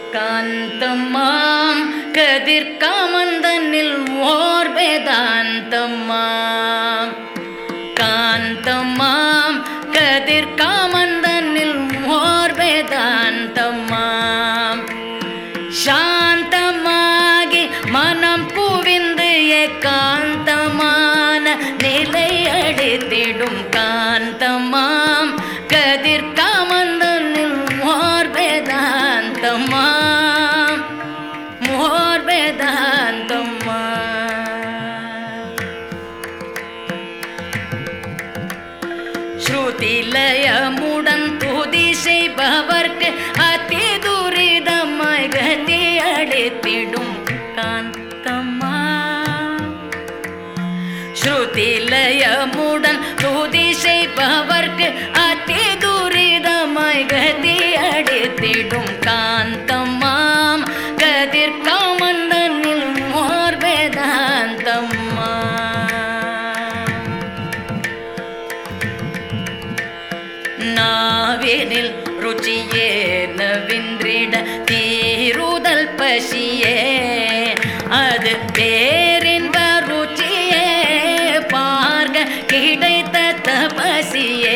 காந்தமாம் கதிர்காமந்தனில் ஓர் வேதாந்தமாம் காந்தமாம் கதிர்காமந்தனில் ஓர் வேதாந்தமாம் சாந்தமாகி மனம் குவிந்து ஏகாந்தமான நிலை அடித்திடும் காந்தமாம் கதிர்காமந்தனில் ஓர் வேதாந்தமாம் ஓர் வேதாந்தமாம் ஸ்ருதிலயமுடன் துதி செய்பவர்க்கு அதி துரிதமாய் கதி அடித்திடும் காந்தமா ஸ்ருதிலயமுடன் துதி செய்பவர்க்கு அதி துரிதமாய் கதி அடித்திடும் காந்தமாம் கதிர்காமந்தனில் மோர் வேதாந்தம்மா நாவினில் ருச்சியே நவின்றிட தீருதல் பசியே அது பேரின்ப ருச்சியே பார்க்க கிடைத்த தபசியே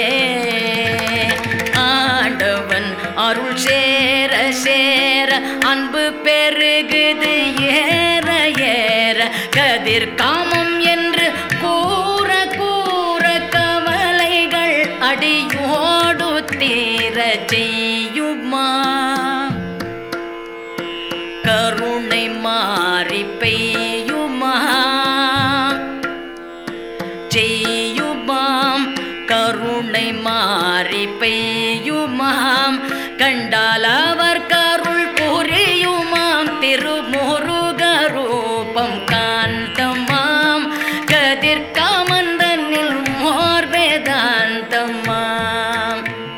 ஆண்டவன் அருள் சேர சேர அன்பு பெருகுது ஏற ஏற கதிர் காமம் என்று கூற கூற கவலைகள் அடியோடு தீர செய்யுமா கருணை மாறி பெய்யுமா செய்யுமாம் கருணை மாறி பெய்யுமாம் கண்டால் அவர் கருள் புரியுமாம் திருமுருக ரூபம் காந்தமாம் கதிர்காமந்தனில் மோர் வேதாந்தமாம்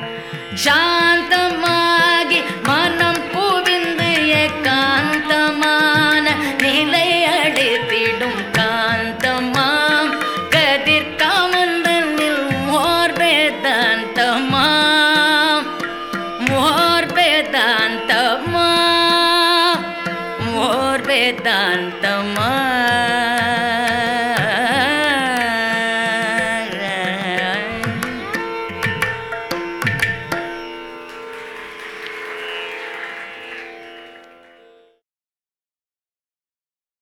சாந்தமாகி மனம் குவிந்து ஏகாந்தமான நிலை அடித்திடும் காந்தமாம் கதிர்காமந்தனில் மோர் வேதாந்தமாம் மோர் வேதாந்தமாம் மோர் வேதாந்தமாம்